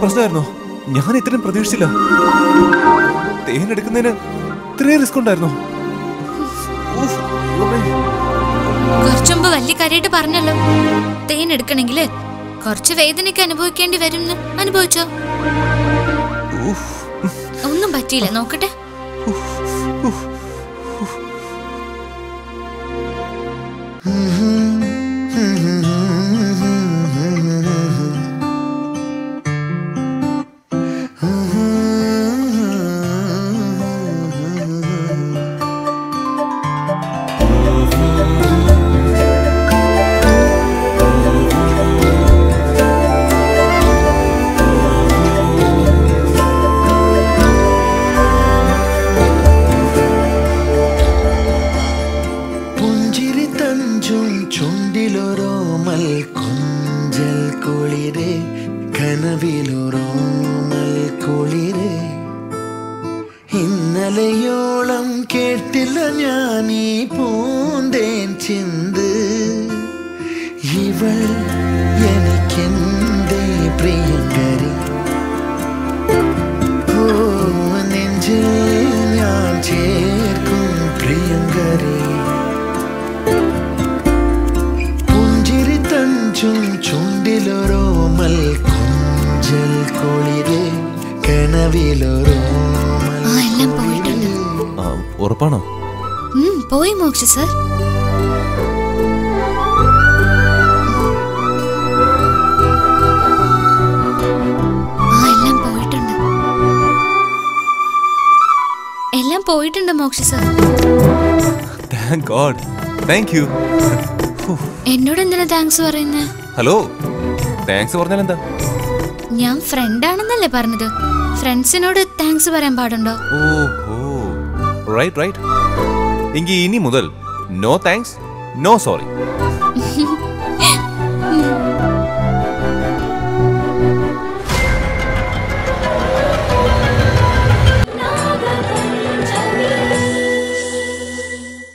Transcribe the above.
പ്രശ്നമായിരുന്നോ ഞാൻ ഇത്രയും പ്രതീക്ഷിച്ചില്ല തേൻ എടുക്കുന്നതിന് ഇത്രയും റിസ്ക് ഉണ്ടായിരുന്നോ ഉഫ്, ദൈവമേ. കുറച്ചുമ്പ് വലിയ കാര്യമായിട്ട് പറഞ്ഞല്ലോ തേൻ എടുക്കണമെങ്കിൽ കുറച്ച് വേദനയ്ക്ക് അനുഭവിക്കേണ്ടി വരും അനുഭവിച്ചോ ഉഫ്. ഒന്നും പറ്റിയില്ല നോക്കട്ടെ പുഞ്ചിരി തഞ്ചും ചുണ്ടിലൊരോമൽ കൊഞ്ചൽ കുളിരെ കനവിലൊരോമൽ കുളിരെ ഇന്നലെയോളം കേട്ടില്ല ഞാൻ ഈ പൂന്തേൻ ചിന്ത് ഇവൾ എനിക്കെന്തേ പ്രിയങ്കരി ഓ നെഞ്ചിൽ ഞാൻ ചേർക്കും പ്രിയങ്കരി പുഞ്ചിരി തഞ്ചും ചുണ്ടിലൊരോമൽ കൊഞ്ചൽ കുളിരെ കനവിലൊരോമൽ ആ എല്ലാം പോയിട്ടുണ്ട് ആ, ഉറപ്പാണോ ഉം, പോയി മോക്ഷ സർ ആ എല്ലാം പോയിട്ടുണ്ട് എല്ലാം പോയിട്ടുണ്ട് Moksha sir thank God thank you എന്നോട് എന്തിനാ താങ്ക്സ് പറയുന്നത് ഹലോ താങ്ക്സ് പറഞ്ഞാൽ എന്താ ഞാൻ ഫ്രണ്ടാണെന്നല്ലേ പറഞ്ഞത് ഫ്രണ്ട്സിനോട് താങ്ക്സ് പറയാൻ പാടുണ്ടോ ഓ ഓ റൈറ്റ് റൈറ്റ് എങ്കിൽ ഇനി മുതൽ നോ താങ്ക്സ് നോ സോറി